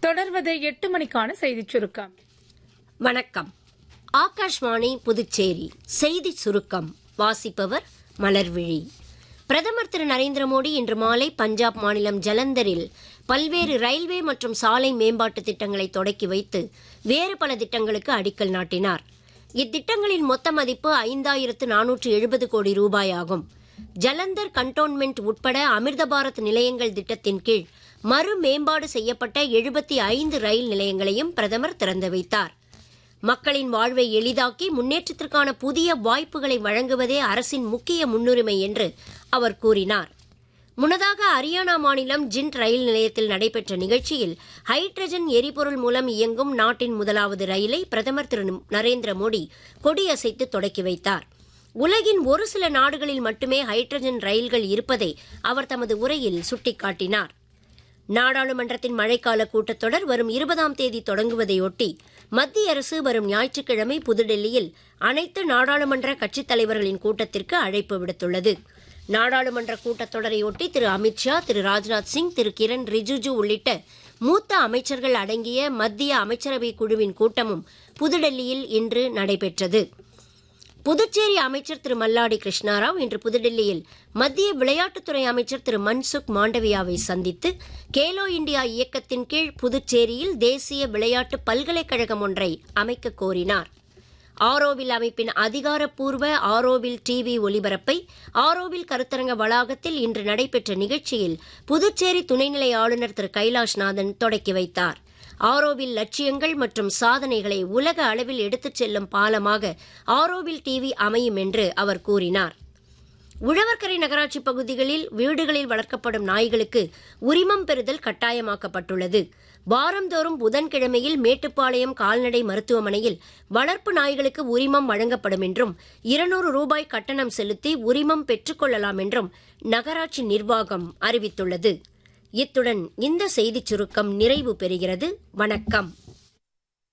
தொடர்வது எட்டு மணிக்கான செய்திச் சுருக்கம் வணக்கம் ஆகாஷ்வாணி புதுச்சேரி செய்தி சுருக்கம் வாசிப்பவர் மலர்விழி பிரதமர் திரு நரேந்திர மோடி இன்று மாலை பஞ்சாப் மாநிலம் ஜலந்தரில் பல்வேறு ரயில்வே மற்றும் சாலை மேம்பாட்டு திட்டங்களை தொடக்கி வைத்து வேறு பல திட்டங்களுக்கு அடிக்கல் நாட்டினார் இத்திட்டங்களின் மொத்த மதிப்பு ஐந்தாயிரத்து நானூற்று எழுபது கோடி ரூபாய் ஆகும் ஜலந்தர் கண்டோன்மெண்ட் உட்பட அமிர்த பாரத் நிலையங்கள் திட்டத்தின் கீழ் மறு மேம்பாடு செய்யப்பட்ட எழுபத்தி ஐந்து ரயில் நிலையங்களையும் பிரதமர் திறந்து வைத்தார் மக்களின் வாழ்வை எளிதாக்கி முன்னேற்றத்திற்கான புதிய வாய்ப்புகளை வழங்குவதே அரசின் முக்கிய முன்னுரிமை என்று அவர் கூறினார் முன்னதாக ஹரியானா மாநிலம் ஜிண்ட் ரயில் நிலையத்தில் நடைபெற்ற நிகழ்ச்சியில் ஹைட்ரஜன் எரிபொருள் மூலம் இயங்கும் நாட்டின் முதலாவது ரயிலை பிரதமர் திரு நரேந்திர மோடி கொடியசைத்து தொடக்கி வைத்தார் உலகின் ஒரு சில நாடுகளில் மட்டுமே ஹைட்ரஜன் ரயில்கள் இருப்பதை அவர் தமது உரையில் சுட்டிக்காட்டினார் நாடாளுமன்றத்தின் மழைக்கால கூட்டத்தொடர் வரும் இருபதாம் தேதி தொடங்குவதையொட்டி மத்திய அரசு வரும் ஞாயிற்றுக்கிழமை புதுடெல்லியில் அனைத்து நாடாளுமன்ற கட்சித் தலைவர்களின் கூட்டத்திற்கு அழைப்பு விடுத்துள்ளது நாடாளுமன்ற கூட்டத்தொடரையொட்டி திரு அமித்ஷா திரு ராஜ்நாத் சிங் திரு கிரண் ரிஜிஜு உள்ளிட்ட மூத்த அமைச்சர்கள் அடங்கிய மத்திய அமைச்சரவை குழுவின் கூட்டமும் புதுடெல்லியில் இன்று நடைபெற்றது புதுச்சேரி அமைச்சர் திரு மல்லாடி கிருஷ்ணாராவ் இன்று புதுடெல்லியில் மத்திய விளையாட்டுத்துறை அமைச்சர் திரு மன்சுக் மாண்டவியாவை சந்தித்து கேலோ இந்தியா இயக்கத்தின் கீழ் புதுச்சேரியில் தேசிய விளையாட்டு பல்கலைக்கழகம் ஒன்றை அமைக்க கோரினார் ஆரோவில் அமைப்பின் அதிகாரப்பூர்வ ஆரோவில் டிவி ஒலிபரப்பை ஆரோவில் கருத்தரங்க வளாகத்தில் இன்று நடைபெற்ற நிகழ்ச்சியில் புதுச்சேரி துணைநிலை ஆளுநர் திரு கைலாஷ்நாதன் தொடக்கி வைத்தார் ஆரோவில் லட்சியங்கள் மற்றும் சாதனைகளை உலக அளவில் எடுத்துச் செல்லும் பாலமாக ஆரோவில் டிவி அமையும் என்று அவர் கூறினார் உழவர்கரை நகராட்சி பகுதிகளில் வீடுகளில் வளர்க்கப்படும் நாய்களுக்கு உரிமம் பெறுதல் கட்டாயமாக்கப்பட்டுள்ளது வாரந்தோறும் புதன்கிழமையில் மேட்டுப்பாளையம் கால்நடை மருத்துவமனையில் வளர்ப்பு நாய்களுக்கு உரிமம் வழங்கப்படும் என்றும் இருநூறு ரூபாய் கட்டணம் செலுத்தி உரிமம் பெற்றுக்கொள்ளலாம் என்றும் நகராட்சி நிர்வாகம் அறிவித்துள்ளது இத்துடன் இந்த செய்திச் சுருக்கம் நிறைவு பெறுகிறது வணக்கம்